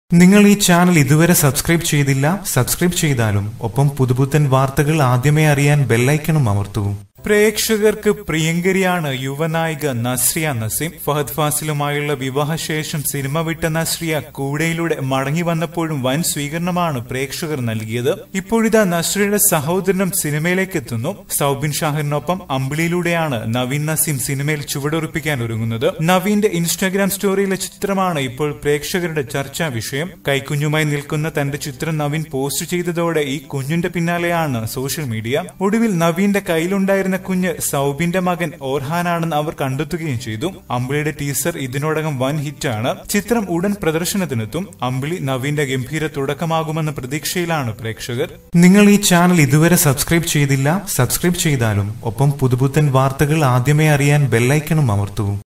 നിങ്ങൾ ഈ ചാനൽ ഇതുവരെ സബ്സ്ക്രൈബ് ചെയ്തില്ല സബ്സ്ക്രൈബ് ചെയ്താലും ഒപ്പം പുതുപുത്തൻ വാർത്തകൾ ആദ്യമേ അറിയാൻ ബെല്ലൈക്കണും അമർത്തൂ പ്രേക്ഷകർക്ക് പ്രിയങ്കരിയാണ് യുവനായിക നസ്രിയ നസീം ഫഹദ് ഫാസിലുമായുള്ള വിവാഹശേഷം സിനിമ വിട്ട നസ്രിയ കൂടെയിലൂടെ മടങ്ങി വന്നപ്പോഴും വൻ സ്വീകരണമാണ് പ്രേക്ഷകർ നൽകിയത് ഇപ്പോഴിതാ നസ്രിയയുടെ സഹോദരനും സിനിമയിലേക്ക് എത്തുന്നു സൗബിൻ ഷാഹിറിനൊപ്പം അമ്പിളിയിലൂടെയാണ് നവീൻ നസീം സിനിമയിൽ ചുവടുറപ്പിക്കാൻ ഒരുങ്ങുന്നത് നവീന്റെ ഇൻസ്റ്റാഗ്രാം സ്റ്റോറിയിലെ ചിത്രമാണ് ഇപ്പോൾ പ്രേക്ഷകരുടെ ചർച്ചാ വിഷയം കൈക്കുഞ്ഞുമായി നിൽക്കുന്ന തന്റെ ചിത്രം നവീൻ പോസ്റ്റ് ചെയ്തതോടെ ഈ കുഞ്ഞിന്റെ പിന്നാലെയാണ് സോഷ്യൽ മീഡിയ ഒടുവിൽ നവീന്റെ കയ്യിലുണ്ടായിരുന്ന കുഞ്ഞ് സൗബിന്റെ മകൻ ഓർഹാനാണെന്ന് അവർ കണ്ടെത്തുകയും ചെയ്തു അമ്പിളിയുടെ ടീസർ ഇതിനോടകം വൻ ഹിറ്റാണ് ചിത്രം ഉടൻ പ്രദർശനത്തിനെത്തും അമ്പിളി നവീന്റെ ഗംഭീര തുടക്കമാകുമെന്ന പ്രതീക്ഷയിലാണ് പ്രേക്ഷകർ നിങ്ങൾ ഈ ചാനൽ ഇതുവരെ സബ്സ്ക്രൈബ് ചെയ്തില്ല സബ്സ്ക്രൈബ് ചെയ്താലും ഒപ്പം പുതുപുത്തൻ വാർത്തകൾ ആദ്യമേ അറിയാൻ ബെല്ലൈക്കണും അമർത്തൂ